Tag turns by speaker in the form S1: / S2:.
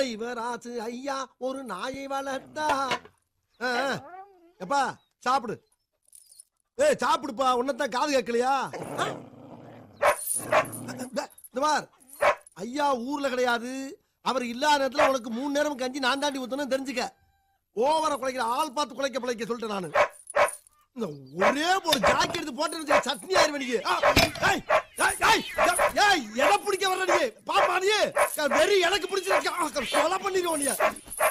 S1: தெய்வராசு ஐயா ஒரு நாயை வளர்த்தா ஆ, ஆ. எப்பா சாப்பிடு ஏய் சாப்பிடுப்பா உன்னதான் காது கேட்கலையா ஆ? இந்த இந்த பார் ஐயா ஊர்ல கிடையாது அவர் இல்லாத நேரத்துல உனக்கு மூணு நேரம் கஞ்சி நான் தாண்டி ஊத்தணும் தெரிஞ்சுக்க ஓவரா குலைக்கிற ஆள் பார்த்து குலைக்க பிழைக்க சொல்லிட்டேன் நானு இந்த ஒரே ஒரு ஜாக்கி எடுத்து போட்டு சட்னி ஆயிருவேன் நீங்க ஆ, ஏய், ஏய், ஏய், ஏய், ஏய், எதை பிடிக்க வர்ற நீ பாப்பா நீ வெறி எனக்கு பிடிச்சிருக்க கொலை பண்ணிடுவோம் நீ